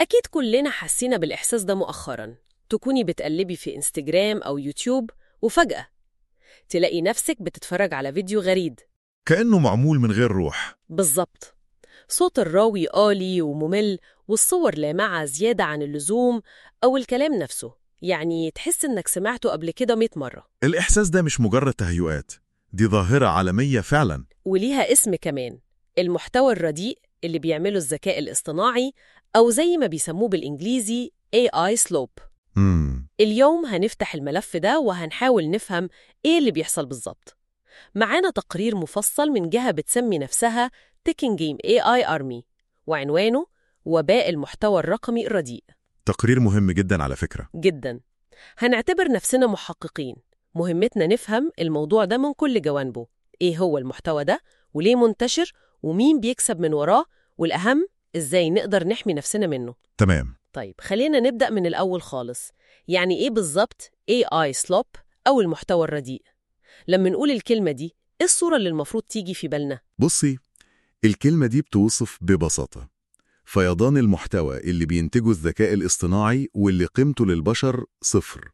أكيد كلنا حسينا بالإحساس ده مؤخراً تكوني بتقلبي في إنستجرام أو يوتيوب وفجأة تلاقي نفسك بتتفرج على فيديو غريب كأنه معمول من غير روح بالظبط صوت الراوي آلي وممل والصور لامعة زيادة عن اللزوم أو الكلام نفسه يعني تحس إنك سمعته قبل كده 100 مرة الإحساس ده مش مجرد تهيؤات دي ظاهرة عالمية فعلا وليها اسم كمان المحتوى الرديء اللي بيعمله الذكاء الاصطناعي أو زي ما بيسموه بالإنجليزي AI slope مم. اليوم هنفتح الملف ده وهنحاول نفهم إيه اللي بيحصل بالظبط معانا تقرير مفصل من جهة بتسمي نفسها Ticking Game AI Army وعنوانه وباء المحتوى الرقمي الرديء تقرير مهم جدا على فكرة جدا هنعتبر نفسنا محققين مهمتنا نفهم الموضوع ده من كل جوانبه ايه هو المحتوى ده وليه منتشر ومين بيكسب من وراه والأهم ازاي نقدر نحمي نفسنا منه تمام طيب خلينا نبدأ من الأول خالص يعني إيه بالظبط AI slop أو المحتوى الرديء؟ لما نقول الكلمة دي إيه الصورة اللي المفروض تيجي في بالنا؟ بصي الكلمة دي بتوصف ببساطة فيضان المحتوى اللي بينتجه الذكاء الاصطناعي واللي قيمته للبشر صفر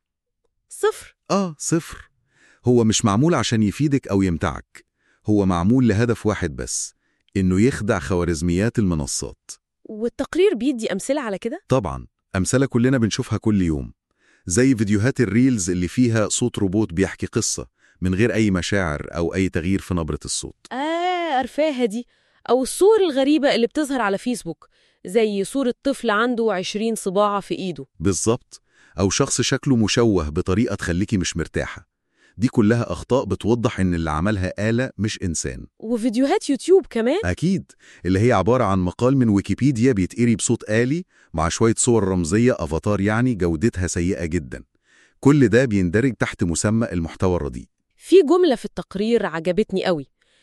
صفر آه صفر هو مش معمول عشان يفيدك أو يمتعك هو معمول لهدف واحد بس إنه يخدع خوارزميات المنصات والتقرير بيدي أمثلة على كده؟ طبعا أمثلة كلنا بنشوفها كل يوم زي فيديوهات الريلز اللي فيها صوت روبوت بيحكي قصة من غير أي مشاعر أو أي تغيير في نبرة الصوت آه عارفاها دي أو الصور الغريبة اللي بتظهر على فيسبوك زي صورة طفل عنده 20 صباعة في إيده بالظبط أو شخص شكله مشوه بطريقة تخليكي مش مرتاحة دي كلها أخطاء بتوضح إن اللي عملها آلة مش إنسان وفيديوهات يوتيوب كمان أكيد اللي هي عبارة عن مقال من ويكيبيديا بيتقري بصوت آلي مع شوية صور رمزية أفاتار يعني جودتها سيئة جدا كل ده بيندرج تحت مسمى المحتوى الرديء في جملة في التقرير عجبتني قوي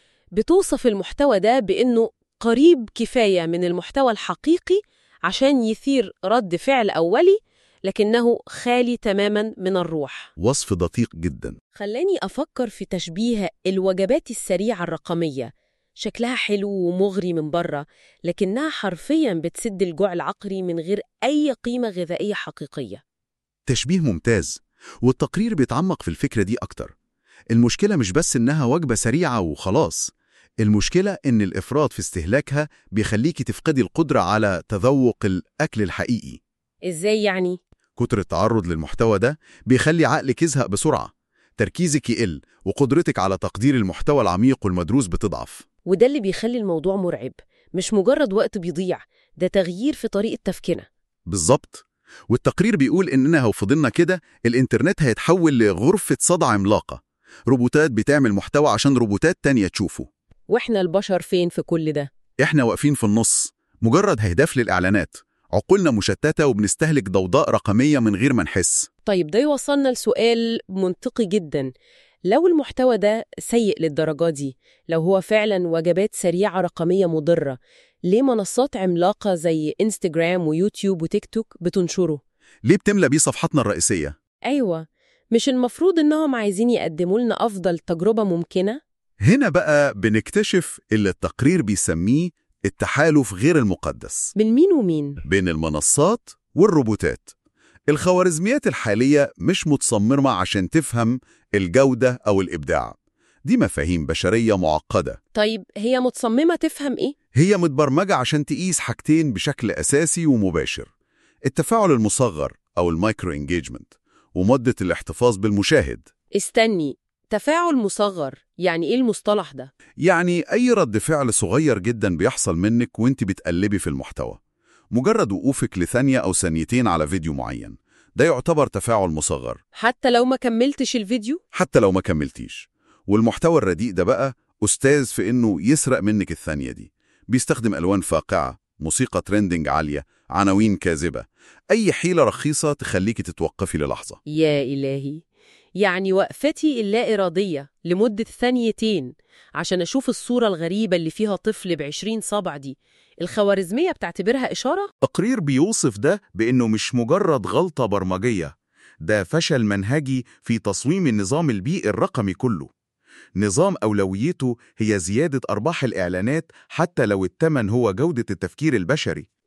بتوصف المحتوى ده بإنه قريب كفاية من المحتوى الحقيقي عشان يثير رد فعل أولي لكنه خالي تماما من الروح وصف دقيق جدا خلاني أفكر في تشبيه الوجبات السريعة الرقمية شكلها حلو ومغري من بره لكنها حرفيا بتسد الجوع العقلي من غير أي قيمة غذائية حقيقية تشبيه ممتاز والتقرير بيتعمق في الفكرة دي أكتر المشكلة مش بس إنها وجبة سريعة وخلاص المشكلة إن الإفراط في استهلاكها بيخليكي تفقدي القدرة على تذوق الأكل الحقيقي إزاي يعني؟ كتر التعرض للمحتوى ده بيخلي عقلك يزهق بسرعة تركيزك يقل وقدرتك على تقدير المحتوى العميق والمدروس بتضعف وده اللي بيخلي الموضوع مرعب مش مجرد وقت بيضيع ده تغيير في طريقة تفكيرنا بالظبط والتقرير بيقول إننا لو فضلنا كده الإنترنت هيتحول لغرفة صدى عملاقة روبوتات بتعمل محتوى عشان روبوتات تانية تشوفه وإحنا البشر فين في كل ده؟ إحنا واقفين في النص مجرد هدف للإعلانات عقولنا مشتتة وبنستهلك ضوضاء رقمية من غير ما نحس طيب ده يوصلنا لسؤال منطقي جدا لو المحتوى ده سيء للدرجة دي لو هو فعلا وجبات سريعة رقمية مضرة ليه منصات عملاقة زي انستجرام ويوتيوب وتيك توك بتنشره؟ ليه بتملى بيه صفحتنا الرئيسية؟ أيوة مش المفروض إنهم عايزين يقدموا لنا أفضل تجربة ممكنة؟ هنا بقى بنكتشف اللي التقرير بيسميه التحالف غير المقدس بين مين ومين؟ بين المنصات والروبوتات الخوارزميات الحالية مش متصممة عشان تفهم الجودة أو الإبداع دي مفاهيم بشرية معقدة طيب هي متصممة تفهم إيه؟ هي متبرمجة عشان تقيس حاجتين بشكل أساسي ومباشر التفاعل المصغر أو المايكرو انجيجمنت ومدة الاحتفاظ بالمشاهد استني تفاعل مصغر يعني إيه المصطلح ده؟ يعني أي رد فعل صغير جدا بيحصل منك وانت بتقلبي في المحتوى مجرد وقوفك لثانية أو ثانيتين على فيديو معين ده يعتبر تفاعل مصغر حتى لو ما كملتش الفيديو؟ حتى لو ما كملتيش والمحتوى الرديء ده بقى أستاذ في إنه يسرق منك الثانية دي بيستخدم ألوان فاقعة موسيقى ترندنج عالية عناوين كاذبة أي حيلة رخيصة تخليكي تتوقفي للحظة يا إلهي يعني وقفتي اللا إرادية لمدة ثانيتين عشان أشوف الصورة الغريبة اللي فيها طفل بعشرين صبع دي الخوارزمية بتعتبرها إشارة؟ تقرير بيوصف ده بإنه مش مجرد غلطة برمجية ده فشل منهجي في تصميم النظام البيئي الرقمي كله نظام أولويته هي زيادة أرباح الإعلانات حتى لو التمن هو جودة التفكير البشري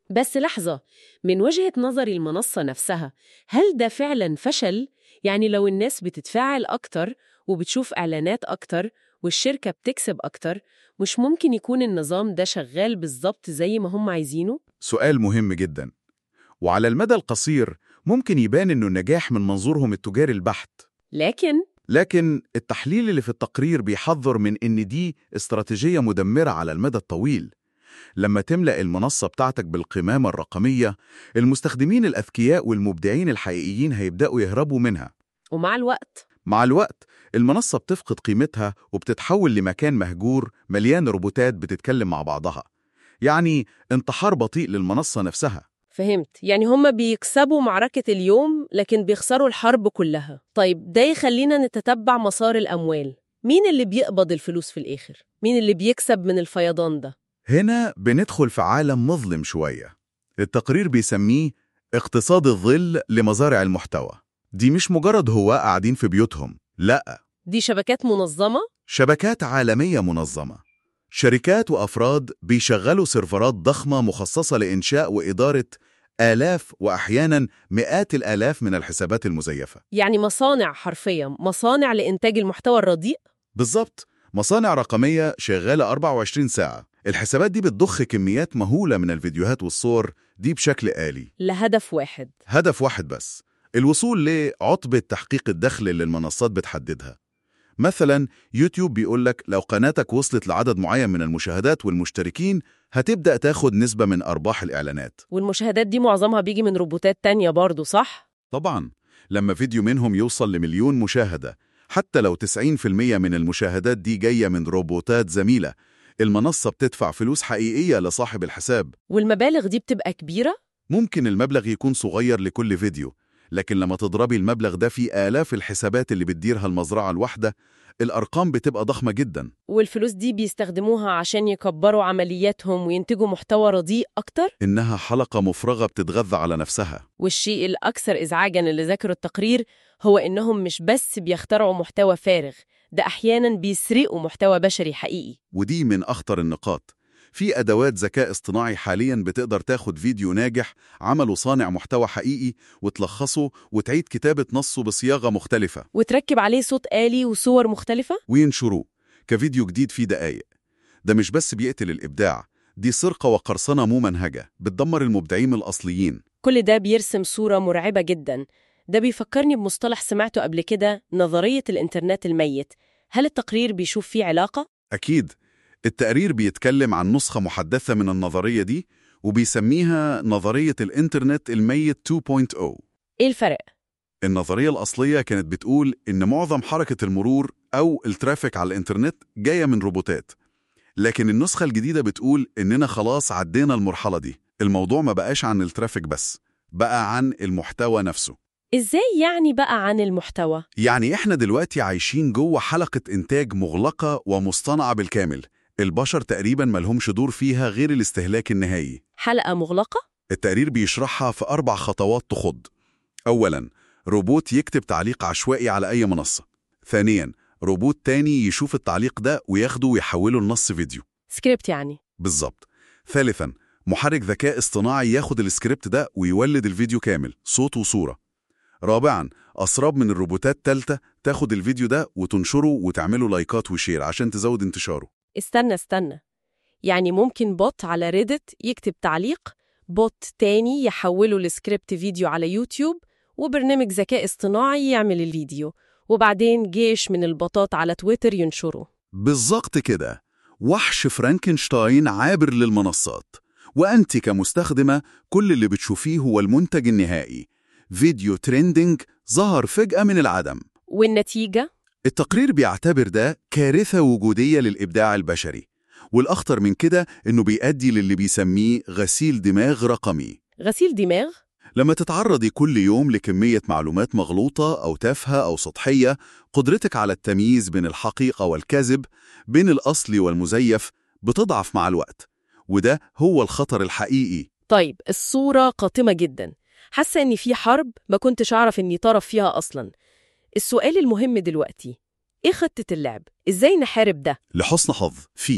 بس لحظة من وجهة نظر المنصة نفسها هل ده فعلا فشل؟ يعني لو الناس بتتفاعل أكتر وبتشوف إعلانات أكتر والشركة بتكسب أكتر مش ممكن يكون النظام ده شغال بالظبط زي ما هم عايزينه؟ سؤال مهم جدا وعلى المدى القصير ممكن يبان إنه النجاح من منظورهم التجاري البحت لكن لكن التحليل اللي في التقرير بيحذر من إن دي استراتيجية مدمرة على المدى الطويل لما تملأ المنصة بتاعتك بالقمامة الرقمية المستخدمين الأذكياء والمبدعين الحقيقيين هيبدأوا يهربوا منها ومع الوقت مع الوقت المنصة بتفقد قيمتها وبتتحول لمكان مهجور مليان روبوتات بتتكلم مع بعضها يعني انتحار بطيء للمنصة نفسها فهمت يعني هم بيكسبوا معركة اليوم لكن بيخسروا الحرب كلها طيب ده يخلينا نتتبع مسار الأموال مين اللي بيقبض الفلوس في الآخر؟ مين اللي بيكسب من الفيضان ده؟ هنا بندخل في عالم مظلم شوية التقرير بيسميه اقتصاد الظل لمزارع المحتوى دي مش مجرد هواة قاعدين في بيوتهم لا دي شبكات منظمة؟ شبكات عالمية منظمة شركات وأفراد بيشغلوا سيرفرات ضخمة مخصصة لإنشاء وإدارة آلاف وأحياناً مئات الآلاف من الحسابات المزيفة يعني مصانع حرفيا مصانع لإنتاج المحتوى الرديء؟ بالظبط مصانع رقمية شغالة 24 ساعة الحسابات دي بتضخ كميات مهولة من الفيديوهات والصور دي بشكل آلي لهدف واحد هدف واحد بس الوصول لعطبة تحقيق الدخل اللي المنصات بتحددها مثلا يوتيوب بيقولك لو قناتك وصلت لعدد معين من المشاهدات والمشتركين هتبدأ تاخد نسبة من أرباح الإعلانات والمشاهدات دي معظمها بيجي من روبوتات تانية برضو صح؟ طبعا لما فيديو منهم يوصل لمليون مشاهدة حتى لو 90% من المشاهدات دي جاية من روبوتات زميلة المنصة بتدفع فلوس حقيقية لصاحب الحساب والمبالغ دي بتبقى كبيرة؟ ممكن المبلغ يكون صغير لكل فيديو لكن لما تضربي المبلغ ده في آلاف الحسابات اللي بتديرها المزرعة الواحدة الأرقام بتبقى ضخمة جدا والفلوس دي بيستخدموها عشان يكبروا عملياتهم وينتجوا محتوى رديء أكتر؟ إنها حلقة مفرغة بتتغذى على نفسها والشيء الأكثر إزعاجاً اللي ذكره التقرير هو إنهم مش بس بيخترعوا محتوى فارغ ده أحياناً بيسرقوا محتوى بشري حقيقي ودي من أخطر النقاط في أدوات ذكاء اصطناعي حاليا بتقدر تاخد فيديو ناجح عمله صانع محتوى حقيقي وتلخصه وتعيد كتابة نصه بصياغة مختلفة وتركب عليه صوت آلي وصور مختلفة؟ وينشروه كفيديو جديد فيه دقايق ده مش بس بيقتل الإبداع دي سرقة وقرصنة ممنهجة بتدمر المبدعين الأصليين كل ده بيرسم صورة مرعبة جدا ده بيفكرني بمصطلح سمعته قبل كده نظرية الإنترنت الميت هل التقرير بيشوف فيه علاقة؟ أكيد التقرير بيتكلم عن نسخة محدثة من النظرية دي وبيسميها نظرية الإنترنت الميت 2.0 إيه الفرق؟ النظرية الأصلية كانت بتقول إن معظم حركة المرور أو الترافيك على الإنترنت جاية من روبوتات لكن النسخة الجديدة بتقول إننا خلاص عدينا المرحلة دي الموضوع ما بقاش عن الترافيك بس بقى عن المحتوى نفسه إزاي يعني بقى عن المحتوى؟ يعني إحنا دلوقتي عايشين جوه حلقة إنتاج مغلقة ومصطنعة بالكامل البشر تقريبا ملهمش دور فيها غير الاستهلاك النهائي حلقة مغلقة؟ التقرير بيشرحها في أربع خطوات تخض أولاً روبوت يكتب تعليق عشوائي على أي منصة ثانياً روبوت تاني يشوف التعليق ده وياخده ويحوله لنص فيديو سكريبت يعني بالظبط ثالثاً محرك ذكاء اصطناعي ياخد السكريبت ده ويولد الفيديو كامل صوت وصورة رابعاً أسراب من الروبوتات تالتة تاخد الفيديو ده وتنشره وتعمله لايكات وشير عشان تزود انتشاره استنى استنى يعني ممكن بوت على ريدت يكتب تعليق بوت تاني يحوله لسكريبت فيديو على يوتيوب وبرنامج ذكاء اصطناعي يعمل الفيديو وبعدين جيش من البطات على تويتر ينشره بالظبط كده وحش فرانكنشتاين عابر للمنصات وأنت كمستخدمة كل اللي بتشوفيه هو المنتج النهائي فيديو تريندينج ظهر فجأة من العدم والنتيجة؟ التقرير بيعتبر ده كارثة وجودية للإبداع البشري والأخطر من كده إنه بيؤدي للي بيسميه غسيل دماغ رقمي غسيل دماغ؟ لما تتعرضي كل يوم لكمية معلومات مغلوطة أو تافهة أو سطحية قدرتك على التمييز بين الحقيقة والكذب بين الأصلي والمزيف بتضعف مع الوقت وده هو الخطر الحقيقي طيب الصورة قاتمة جدا حاسة إن في حرب ما كنتش أعرف إني طرف فيها أصلا السؤال المهم دلوقتي إيه خطة اللعب؟ إزاي نحارب ده؟ لحسن حظ في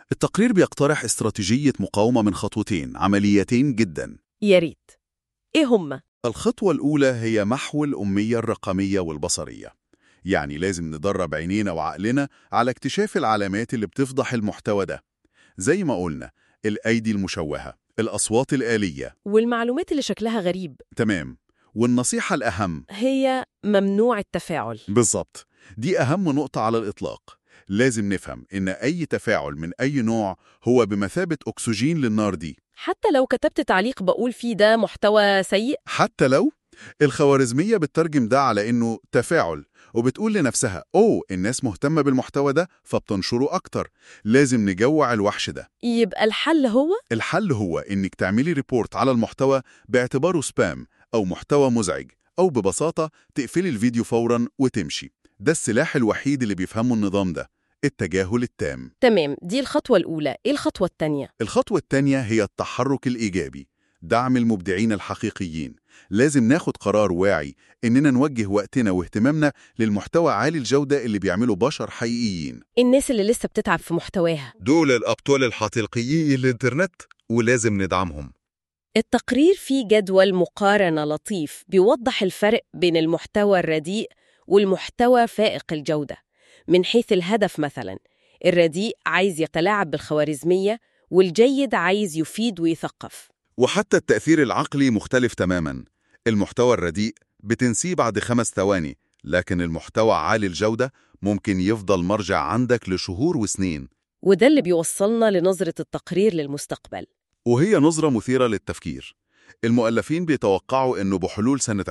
التقرير بيقترح استراتيجية مقاومة من خطوتين عمليتين جدا يا ريت إيه هما؟ الخطوة الأولى هي محو الأمية الرقمية والبصرية يعني لازم ندرب عينينا وعقلنا على اكتشاف العلامات اللي بتفضح المحتوى ده زي ما قلنا الأيدي المشوهة الأصوات الآلية والمعلومات اللي شكلها غريب تمام والنصيحة الأهم هي ممنوع التفاعل بالظبط دي أهم نقطة على الإطلاق لازم نفهم إن أي تفاعل من أي نوع هو بمثابة أكسجين للنار دي حتى لو كتبت تعليق بقول فيه ده محتوى سيء حتى لو الخوارزمية بتترجم ده على إنه تفاعل وبتقول لنفسها أوه الناس مهتمة بالمحتوى ده فبتنشره أكتر لازم نجوع الوحش ده يبقى الحل هو الحل هو إنك تعملي ريبورت على المحتوى باعتباره سبام أو محتوى مزعج أو ببساطة تقفلي الفيديو فوراً وتمشي ده السلاح الوحيد اللي بيفهمه النظام ده التجاهل التام تمام دي الخطوة الأولى إيه الخطوة التانية؟ الخطوة التانية هي التحرك الإيجابي دعم المبدعين الحقيقيين لازم ناخد قرار واعي إننا نوجه وقتنا واهتمامنا للمحتوى عالي الجودة اللي بيعمله بشر حقيقيين الناس اللي لسه بتتعب في محتواها دول الأبطال الحقيقيين للإنترنت ولازم ندعمهم التقرير فيه جدول مقارنة لطيف بيوضح الفرق بين المحتوى الرديء والمحتوى فائق الجودة من حيث الهدف مثلا الرديء عايز يتلاعب بالخوارزمية والجيد عايز يفيد ويثقف وحتى التأثير العقلي مختلف تماما المحتوى الرديء بتنسيه بعد خمس ثواني لكن المحتوى عالي الجودة ممكن يفضل مرجع عندك لشهور وسنين وده اللي بيوصلنا لنظرة التقرير للمستقبل وهي نظرة مثيرة للتفكير المؤلفين بيتوقعوا أنه بحلول سنة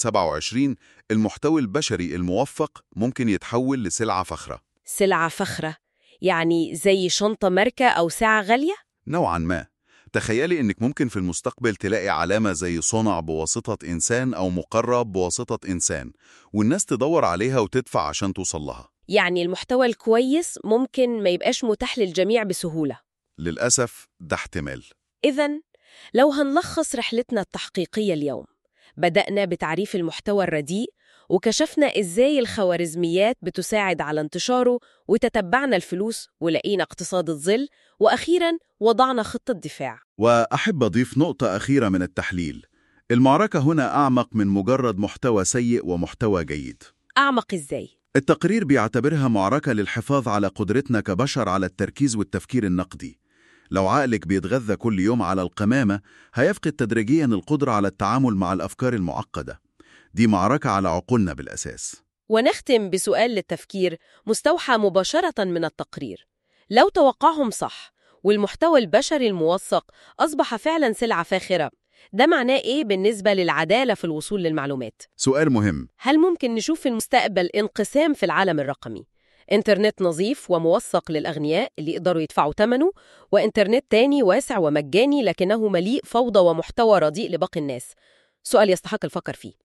2027 المحتوى البشري الموفق ممكن يتحول لسلعة فخرة سلعة فخرة يعني زي شنطة ماركة أو ساعة غالية؟ نوعا ما تخيلي أنك ممكن في المستقبل تلاقي علامة زي صنع بواسطة إنسان أو مقرب بواسطة إنسان والناس تدور عليها وتدفع عشان توصل لها يعني المحتوى الكويس ممكن ما يبقاش متاح للجميع بسهولة للأسف ده احتمال إذا لو هنلخص رحلتنا التحقيقية اليوم بدأنا بتعريف المحتوى الرديء وكشفنا إزاي الخوارزميات بتساعد على انتشاره وتتبعنا الفلوس ولقينا اقتصاد الظل وأخيراً وضعنا خطة دفاع وأحب أضيف نقطة أخيرة من التحليل المعركة هنا أعمق من مجرد محتوى سيء ومحتوى جيد أعمق إزاي؟ التقرير بيعتبرها معركة للحفاظ على قدرتنا كبشر على التركيز والتفكير النقدي لو عقلك بيتغذى كل يوم على القمامة هيفقد تدريجيا القدرة على التعامل مع الأفكار المعقدة دي معركة على عقولنا بالأساس ونختم بسؤال للتفكير مستوحى مباشرة من التقرير لو توقعهم صح والمحتوى البشري الموثق أصبح فعلا سلعة فاخرة ده معناه إيه بالنسبة للعدالة في الوصول للمعلومات؟ سؤال مهم هل ممكن نشوف في المستقبل انقسام في العالم الرقمي؟ إنترنت نظيف وموثق للأغنياء اللي يقدروا يدفعوا ثمنه وإنترنت تاني واسع ومجاني لكنه مليء فوضى ومحتوى رديء لباقي الناس سؤال يستحق الفكر فيه